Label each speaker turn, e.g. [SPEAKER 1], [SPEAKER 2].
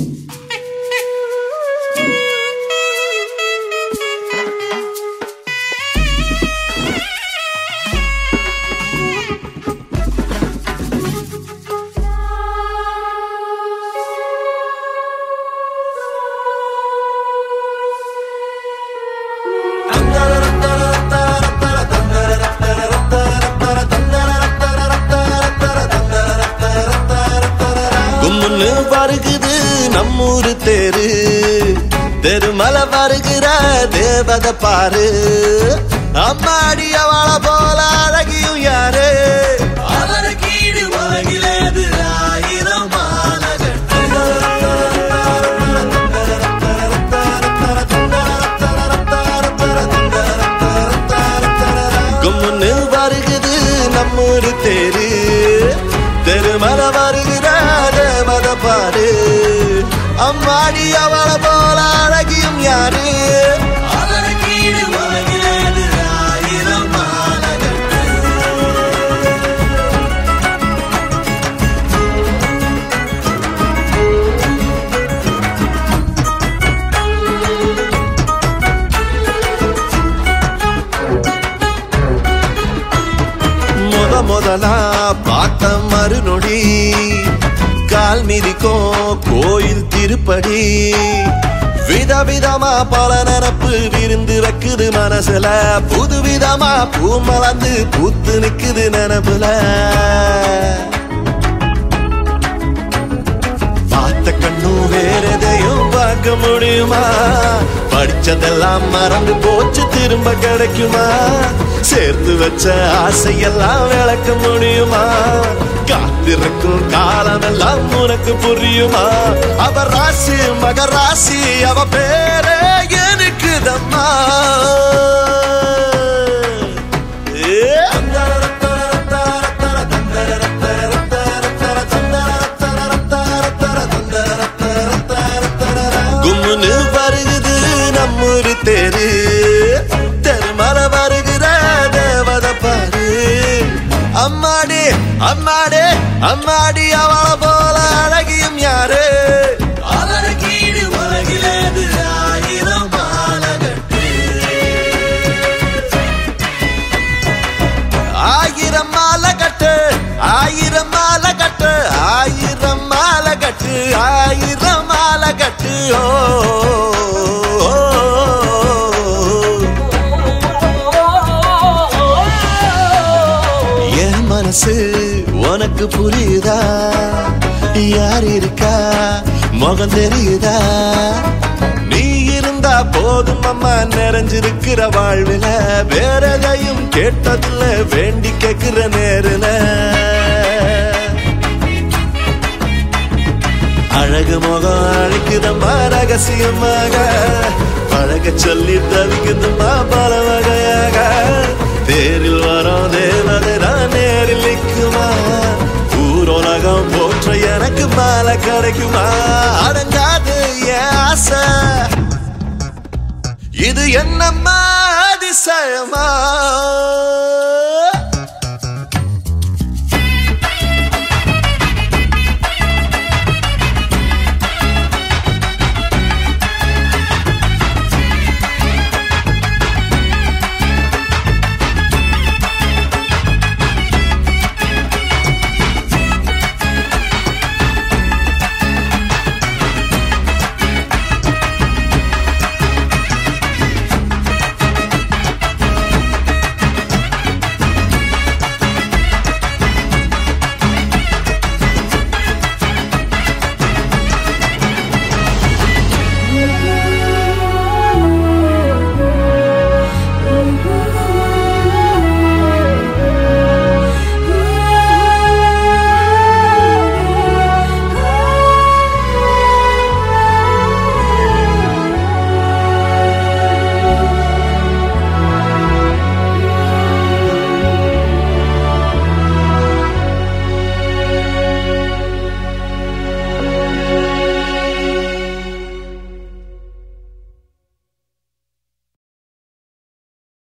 [SPEAKER 1] கும்முன்னு வருகுது நம்மூரு தேரு தெருமலை வருகிற தேவத பாரு அம்மாடி அவள போல அழகியும் யாரு அவனுக்கு ஈடு உலகிலேது ஆயிரம் கும்முன்னு வருகுது நம்மூரு தேரு தெருமல வருகிற தேவத பாரு அம்மாடி அவள போல அழகியும் யாரு அவனுக்கு ஈடு உலகிலேது ஆயிரம் மாலகட்டு முத முதலா பார்த்த மறுநொடி கால் மிதிக்கும் கோயில் திருப்படி விதவிதமா பல நினப்பு விருந்து வைக்குது மனசுல புது விதமா பூ மலர்ந்து பூத்து நிக்குது நினப்புல பார்த்த கண்ணும் வேற எதையும் பார்க்க முடியுமா படிச்சதெல்லாம் மறந்து போச்சு திரும்ப கிடைக்குமா சேர்த்து வச்ச ஆசையெல்லாம் விளக்க முடியுமா காத்திருக்கும் காலமெல்லாம் உனக்கு புரியுமா அவ ராசி மக ராசி அவ பேரே எனக்கு தம்மா கும்முன்னு வருகுது நம்மூரு தேரு தெருமல வருகிற தேவத பாரு அம்மாடி அம்மாடி அம்மாடி அவள போல அழகியும் யாரு அவனுக்கு ஈடு உலகிலேது ஆயிரம் மாலகட்டு ஆயிரம் மாலை கட்டு ஆயிரம் மாலை கட்டு ஆயிரம் மாலை கட்டு ஆயிரம் மாலை கட்டு ஓ ஓ, ஓ. என் மனசு உனக்கு புரியுதா யார் இருக்கா முகம் தெரியுதா நீ இருந்தா போதும் அம்மா நிறைஞ்சிருக்கிற வாழ்வுல வேற எதையும் கேட்டதில்ல வேண்டி கேக்குற நேருல அழகு முகம் அழைக்குதம்மா ரகசியமாக பழக சொல்லி தவிக்குதும்மா பல வகையாக தேரில் வரோம் தேவதை தான் நேரில் நிற்குமா ஊரோலகம் போற்ற எனக்கு மாலை கிடைக்குமா அடங்காது என் ஆசை இது என்னம்மா அதிசயமா